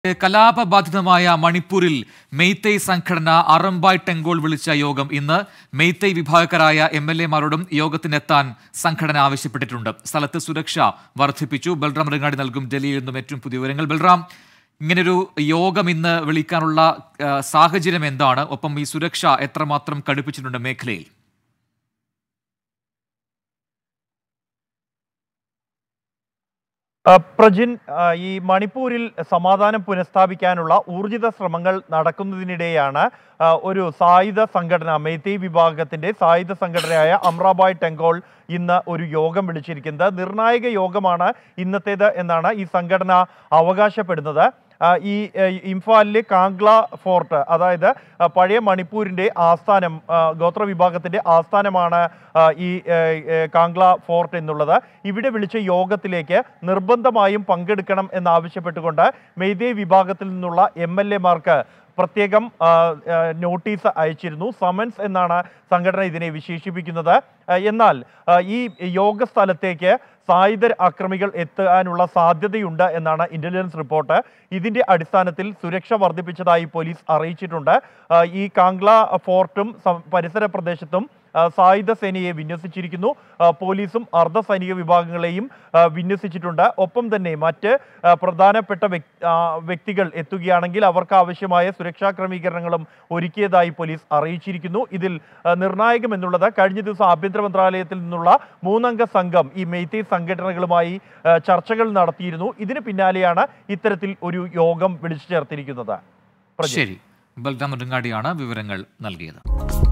കലാപബാധിതമായ മണിപ്പൂരിൽ മെയ്തൈ സംഘടന അറംബായ് ടെങ്കോൾ വിളിച്ച യോഗം ഇന്ന് മെയ്തൈ വിഭാഗക്കാരായ എം എൽ എമാരോടും യോഗത്തിനെത്താൻ സംഘടന ആവശ്യപ്പെട്ടിട്ടുണ്ട് സ്ഥലത്ത് സുരക്ഷ വർദ്ധിപ്പിച്ചു ബൽറാം റിങ്ങാടി നൽകും ഡൽഹിയിൽ നിന്നും ഏറ്റവും പുതിയ വിവരങ്ങൾ ബൽറാം ഇങ്ങനൊരു യോഗം ഇന്ന് വിളിക്കാനുള്ള ആ, സാഹചര്യം എന്താണ് ഒപ്പം ഈ സുരക്ഷ എത്രമാത്രം കടുപ്പിച്ചിട്ടുണ്ട് മേഖലയിൽ ആ, പ്രജിൻ ആ, ഈ മണിപ്പൂരിൽ സമാധാനം പുനഃസ്ഥാപിക്കാനുള്ള ഊർജിത ശ്രമങ്ങൾ നടക്കുന്നതിനിടെയാണ് ആ, ഒരു സായുധ സംഘടന മെയ്തൈ വിഭാഗത്തിന്റെ സായുധ സംഘടനയായ അമ്രാബായ് ടെങ്കോൾ ഇന്ന് ഒരു യോഗം വിളിച്ചിരിക്കുന്നത് നിർണായക യോഗമാണ് ഇന്നത്തേത് എന്നാണ് ഈ സംഘടന അവകാശപ്പെടുന്നത് ആ, ഈ ആ, ഇംഫാലിലെ കാംഗ്ല ഫോർട്ട് അതായത് ആ, പഴയ മണിപ്പൂരിന്റെ ആസ്ഥാനം ആ, ഗോത്ര വിഭാഗത്തിന്റെ ആസ്ഥാനമാണ് ആ, ഈ ഏ, ഏ, കാംഗ്ല ഫോർട്ട് എന്നുള്ളത് ഇവിടെ വിളിച്ച യോഗത്തിലേക്ക് നിർബന്ധമായും പങ്കെടുക്കണം എന്നാവശ്യപ്പെട്ടുകൊണ്ട് മെയ്തേ വിഭാഗത്തിൽ നിന്നുള്ള എം എൽ എമാർക്ക് പ്രത്യേകം ആ, ആ, നോട്ടീസ് അയച്ചിരുന്നു സമൻസ് എന്നാണ് സംഘടന ഇതിനെ വിശേഷിപ്പിക്കുന്നത് ആ, എന്നാൽ ആ, ഈ യോഗ സ്ഥലത്തേക്ക് സായുധ അക്രമികൾ എത്താനുള്ള സാധ്യതയുണ്ട് എന്നാണ് ഇന്റലിജൻസ് റിപ്പോർട്ട് ഇതിന്റെ അടിസ്ഥാനത്തിൽ സുരക്ഷ വർദ്ധിപ്പിച്ചതായി പോലീസ് അറിയിച്ചിട്ടുണ്ട് ആ, ഈ കാംഗ്ല ഫോർട്ടും സം- പരിസര പ്രദേശത്തും ആ, സായുധ സേനയെ വിന്യസിച്ചിരിക്കുന്നു ആ, പോലീസും അർദ്ധ സൈനിക വിഭാഗങ്ങളെയും ആ, വിന്യസിച്ചിട്ടുണ്ട് ഒപ്പം തന്നെ മറ്റ് ആ, പ്രധാനപ്പെട്ട വ്യക്- ആ, വ്യക്തികൾ എത്തുകയാണെങ്കിൽ അവർക്ക് ആവശ്യമായ സുരക്ഷാ ക്രമീകരണങ്ങളും ഒരുക്കിയതായി പോലീസ് അറിയിച്ചിരിക്കുന്നു ഇതിൽ ആ, നിർണായകം എന്നുള്ളത് കഴിഞ്ഞ ദിവസം ആഭ്യന്തര മന്ത്രാലയത്തിൽ നിന്നുള്ള മൂന്നംഗ സംഘം ഈ മെയ്തേ സംഘടനകളുമായി ആ, ചർച്ചകൾ നടത്തിയിരുന്നു ഇതിന് പിന്നാലെയാണ് ഇത്തരത്തിൽ ഒരു യോഗം വിളിച്ചു ചേർത്തിരിക്കുന്നത് പ്രജിത്ത്. ശരി ബൽറാം റിങ്ങാടിയാണ് വിവരങ്ങൾ നൽകിയത്